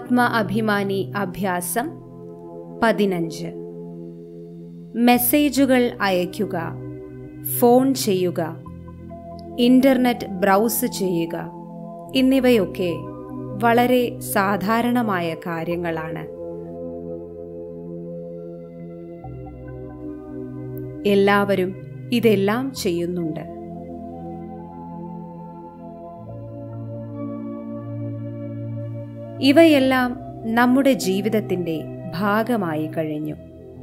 ആത്മ അഭിമാനി അഭ്യാസം പതിനഞ്ച് മെസ്സേജുകൾ അയയ്ക്കുക ഫോൺ ചെയ്യുക ഇന്റർനെറ്റ് ബ്രൗസ് ചെയ്യുക എന്നിവയൊക്കെ വളരെ സാധാരണമായ കാര്യങ്ങളാണ് എല്ലാവരും ഇതെല്ലാം ചെയ്യുന്നുണ്ട് ഇവയെല്ലാം നമ്മുടെ ജീവിതത്തിന്റെ ഭാഗമായി കഴിഞ്ഞു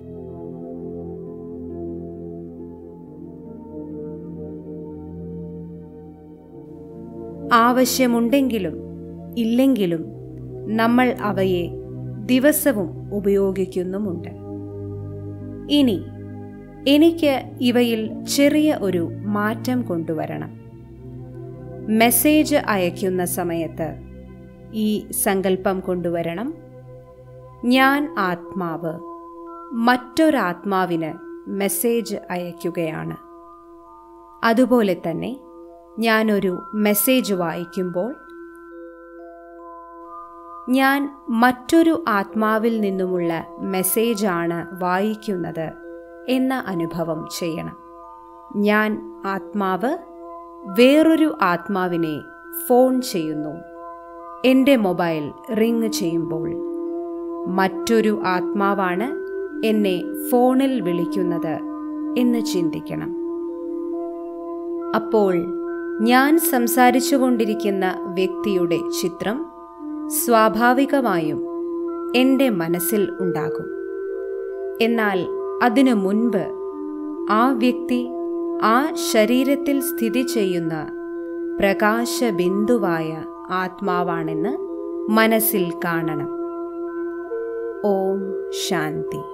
ആവശ്യമുണ്ടെങ്കിലും ഇല്ലെങ്കിലും നമ്മൾ അവയെ ദിവസവും ഉപയോഗിക്കുന്നുമുണ്ട് ഇനി എനിക്ക് ഇവയിൽ ചെറിയ ഒരു മാറ്റം കൊണ്ടുവരണം മെസ്സേജ് അയക്കുന്ന സമയത്ത് ഈ സങ്കല്പം കൊണ്ടുവരണം ഞാൻ ആത്മാവ് മറ്റൊരാത്മാവിന് മെസ്സേജ് അയക്കുകയാണ് അതുപോലെ തന്നെ ഞാനൊരു മെസ്സേജ് വായിക്കുമ്പോൾ ഞാൻ മറ്റൊരു ആത്മാവിൽ നിന്നുമുള്ള മെസ്സേജാണ് വായിക്കുന്നത് എന്ന അനുഭവം ചെയ്യണം ഞാൻ ആത്മാവ് വേറൊരു ആത്മാവിനെ ഫോൺ ചെയ്യുന്നു എൻ്റെ മൊബൈൽ റിങ് ചെയ്യുമ്പോൾ മറ്റൊരു ആത്മാവാണ് എന്നെ ഫോണിൽ വിളിക്കുന്നത് എന്ന് ചിന്തിക്കണം അപ്പോൾ ഞാൻ സംസാരിച്ചുകൊണ്ടിരിക്കുന്ന വ്യക്തിയുടെ ചിത്രം സ്വാഭാവികമായും എൻ്റെ മനസ്സിൽ ഉണ്ടാകും എന്നാൽ അതിനു മുൻപ് ആ വ്യക്തി ആ ശരീരത്തിൽ സ്ഥിതി ചെയ്യുന്ന പ്രകാശബിന്ദുവായ ആത്മാവാണെന്ന് മനസ്സിൽ കാണണം ഓം ശാന്തി